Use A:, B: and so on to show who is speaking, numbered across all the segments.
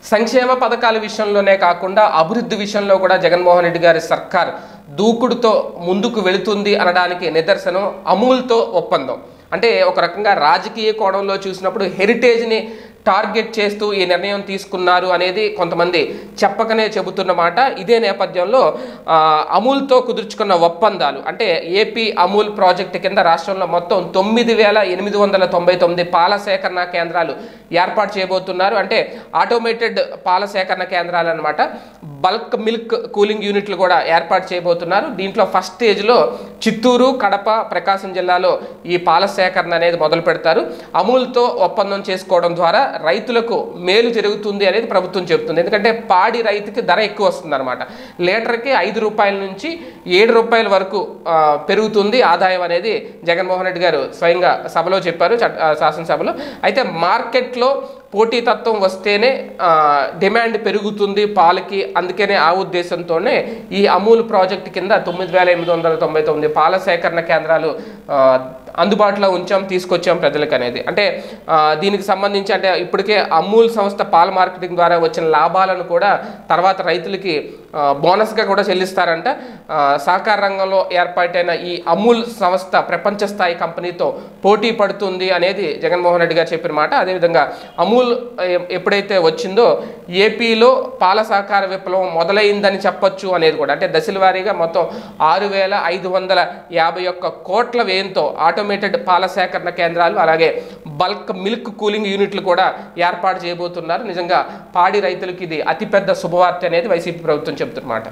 A: సంక్షేమ పథకాల విషయంలోనే కాకుండా అభివృద్ధి విషయంలో కూడా జగన్మోహన్ రెడ్డి గారి సర్కార్ దూకుడుతో ముందుకు వెళుతుంది అనడానికి నిదర్శనం అమూల్తో ఒప్పందం అంటే ఒక రకంగా రాజకీయ కోణంలో చూసినప్పుడు హెరిటేజ్ని టార్గెట్ చేస్తూ ఈ నిర్ణయం తీసుకున్నారు అనేది కొంతమంది చెప్పకనే చెబుతున్న మాట ఇదే నేపథ్యంలో ఆ, అమూల్తో కుదుర్చుకున్న ఒప్పందాలు అంటే ఏపీ అమూల్ ప్రాజెక్టు కింద రాష్ట్రంలో మొత్తం తొమ్మిది వేల ఎనిమిది వందల తొంభై తొమ్మిది పాల సేకరణ కేంద్రాలు ఏర్పాటు చేయబోతున్నారు అంటే ఆటోమేటెడ్ పాల సేకరణ కేంద్రాలు అనమాట బల్క్ మిల్క్ కూలింగ్ యూనిట్లు కూడా ఏర్పాటు చేయబోతున్నారు దీంట్లో ఫస్ట్ స్టేజ్లో చిత్తూరు కడప ప్రకాశం జిల్లాలో ఈ పాల సేకరణ అనేది మొదలు పెడతారు అమూల్తో ఒప్పందం చేసుకోవడం ద్వారా రైతులకు మేలు జరుగుతుంది అనేది ప్రభుత్వం చెబుతుంది ఎందుకంటే పాడి రైతుకి ధర ఎక్కువ వస్తుంది అనమాట లీటర్కి ఐదు రూపాయల నుంచి ఏడు రూపాయల వరకు ఆ, పెరుగుతుంది ఆదాయం అనేది జగన్మోహన్ రెడ్డి గారు స్వయంగా సభలో చెప్పారు చట్ట- ఆ, శాసనసభలో అయితే మార్కెట్లో పోటీతత్వం వస్తేనే ఆ, డిమాండ్ పెరుగుతుంది పాలకి అందుకనే ఆ ఉద్దేశంతోనే ఈ అమూల్ ప్రాజెక్ట్ కింద తొమ్మిది వేల ఎనిమిది వందల తొంభై తొమ్మిది పాల సేకరణ కేంద్రాలు ఆ, అందుబాటులో ఉంచాం తీసుకొచ్చాం ప్రజలకు అనేది అంటే ఆ, దీనికి సంబంధించి అంటే ఇప్పటికే అమూల్ సంస్థ పాల మార్కెటింగ్ ద్వారా వచ్చిన లాభాలను కూడా తర్వాత రైతులకి ఆ, బోనస్గా కూడా చెల్లిస్తారంట ఆ, సహకార రంగంలో ఏర్పాటైన ఈ అమూల్ సంస్థ ప్రపంచ స్థాయి కంపెనీతో పోటీ పడుతుంది అనేది జగన్మోహన్ రెడ్డి గారు చెప్పిన మాట అదేవిధంగా అమూల్ ఎ- ఎప్పుడైతే వచ్చిందో ఏపీలో పాల సహకార విప్లవం మొదలైందని చెప్పొచ్చు అనేది కూడా అంటే దశల వారీగా మొత్తం ఆరు వేల ఐదు వందల యాభై ఒక్క కోట్ల వ్యయంతో ఆటోమేటెడ్ పాల సేకరణ కేంద్రాలు అలాగే బల్క్ మిల్క్ కూలింగ్ యూనిట్లు కూడా ఏర్పాటు చేయబోతున్నారు నిజంగా పాడి రైతులకు ఇది అతిపెద్ద శుభవార్త అనేది వైసీపీ ప్రభుత్వం చెబుతున్నమాట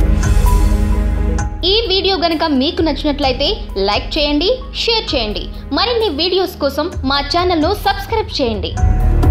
B: ఈ వీడియో గనుక మీకు నచ్చినట్లయితే లైక్ చేయండి షేర్ చేయండి మరిన్ని వీడియోస్ కోసం మా ఛానల్ను సబ్స్క్రైబ్ చేయండి